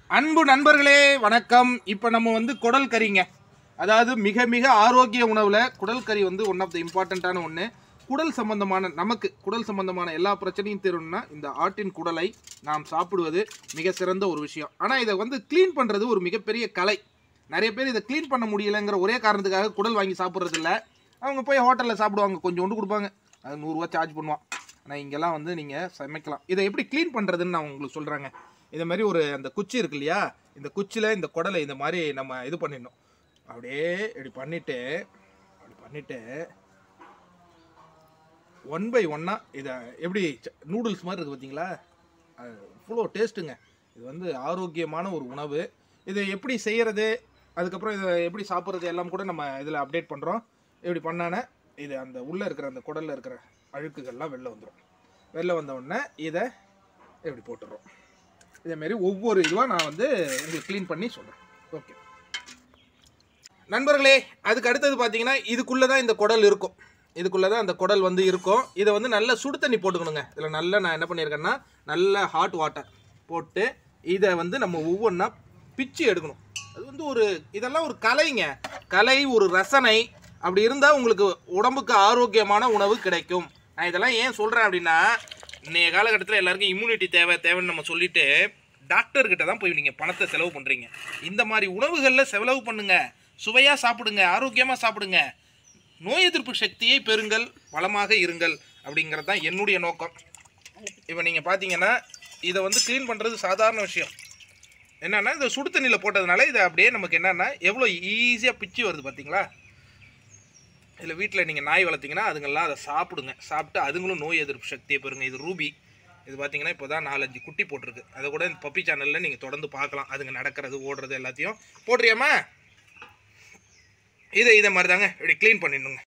அன்பு நண்பர்களே வணக்கம் இப்போ நம்ம வந்து குடல் கறிங்க அதாவது மிக மிக ஆரோக்கிய உணவில் குடல் கறி வந்து ஒன் ஆஃப் த இம்பார்ட்டண்ட்டான ஒன்று குடல் சம்பந்தமான நமக்கு குடல் சம்பந்தமான எல்லா பிரச்சனையும் தீரணும்னா இந்த ஆட்டின் குடலை நாம் சாப்பிடுவது மிக சிறந்த ஒரு விஷயம் ஆனால் இதை வந்து க்ளீன் பண்ணுறது ஒரு மிகப்பெரிய கலை நிறைய பேர் இதை க்ளீன் பண்ண முடியலைங்கிற ஒரே காரணத்துக்காக குடல் வாங்கி சாப்பிட்றது இல்ல அவங்க போய் ஹோட்டலில் சாப்பிடுவாங்க கொஞ்சோண்டு கொடுப்பாங்க அது நூறுரூவா சார்ஜ் பண்ணுவான் ஆனால் இங்கெல்லாம் வந்து நீங்கள் சமைக்கலாம் இதை எப்படி க்ளீன் பண்ணுறதுன்னு நான் உங்களுக்கு சொல்கிறேங்க இந்த மாதிரி ஒரு அந்த குச்சி இருக்கு இல்லையா இந்த குச்சியில் இந்த குடலை இந்த மாதிரி நம்ம இது பண்ணிடணும் அப்படியே இப்படி பண்ணிட்டு அப்படி பண்ணிட்டு ஒன் பை ஒன்னாக இதை எப்படி நூடுல்ஸ் மாதிரி இருக்குது பார்த்தீங்களா இவ்வளோ டேஸ்ட்டுங்க இது வந்து ஆரோக்கியமான ஒரு உணவு இதை எப்படி செய்கிறது அதுக்கப்புறம் இதை எப்படி சாப்பிட்றது எல்லாம் கூட நம்ம இதில் அப்டேட் பண்ணுறோம் இப்படி பண்ணானே இது அந்த உள்ளே இருக்கிற அந்த குடலில் இருக்கிற அழுக்குகள்லாம் வெளில வந்துடும் வெளில வந்த உடனே இதை இப்படி போட்டுடுறோம் இதேமாரி ஒவ்வொரு இதுவாக நான் வந்து உங்களுக்கு க்ளீன் பண்ணி சொல்கிறேன் ஓகே நண்பர்களே அதுக்கு அடுத்தது பார்த்தீங்கன்னா இதுக்குள்ளே தான் இந்த குடல் இருக்கும் இதுக்குள்ளே தான் அந்த குடல் வந்து இருக்கும் இதை வந்து நல்ல சுடு தண்ணி போட்டுக்கணுங்க இதில் நல்லா நான் என்ன பண்ணியிருக்கேன்னா நல்ல ஹாட் வாட்டர் போட்டு இதை வந்து நம்ம ஒவ்வொன்றா பிச்சு எடுக்கணும் அது வந்து ஒரு இதெல்லாம் ஒரு கலைங்க கலை ஒரு ரசனை அப்படி இருந்தால் உங்களுக்கு உடம்புக்கு ஆரோக்கியமான உணவு கிடைக்கும் நான் இதெல்லாம் ஏன் சொல்கிறேன் அப்படின்னா இன்றைய காலகட்டத்தில் எல்லாருக்கும் இம்யூனிட்டி தேவை தேவைன்னு நம்ம சொல்லிட்டு டாக்டர்கிட்ட தான் போய் நீங்கள் பணத்தை செலவு பண்ணுறீங்க இந்த மாதிரி உணவுகளில் செலவு பண்ணுங்க சுவையாக சாப்பிடுங்க ஆரோக்கியமாக சாப்பிடுங்க நோய் எதிர்ப்பு சக்தியை பெறுங்கள் வளமாக இருங்கள் அப்படிங்கிறது தான் என்னுடைய நோக்கம் இப்போ நீங்கள் பார்த்தீங்கன்னா இதை வந்து க்ளீன் பண்ணுறது சாதாரண விஷயம் என்னன்னா இந்த சுடு தண்ணியில் போட்டதுனால இதை அப்படியே நமக்கு என்னென்னா எவ்வளோ ஈஸியாக பிச்சு வருது பார்த்தீங்களா இதில் வீட்டில் நீங்கள் நாய் வளர்த்தீங்கன்னா அதுங்கெல்லாம் அதை சாப்பிடுங்க சாப்பிட்டு அதுங்களும் நோய் எதிர்ப்பு சக்தியை பெறுங்க இது ரூபி இது பார்த்தீங்கன்னா இப்போ தான் நாலஞ்சு குட்டி போட்டிருக்கு அதை கூட இந்த பப்பி சேனலில் நீங்கள் தொடர்ந்து பார்க்கலாம் அதுங்க நடக்கிறது ஓடுறது எல்லாத்தையும் போடுறியாம்மா இதை இதை மாதிரி தாங்க இப்படி க்ளீன் பண்ணிடணுங்க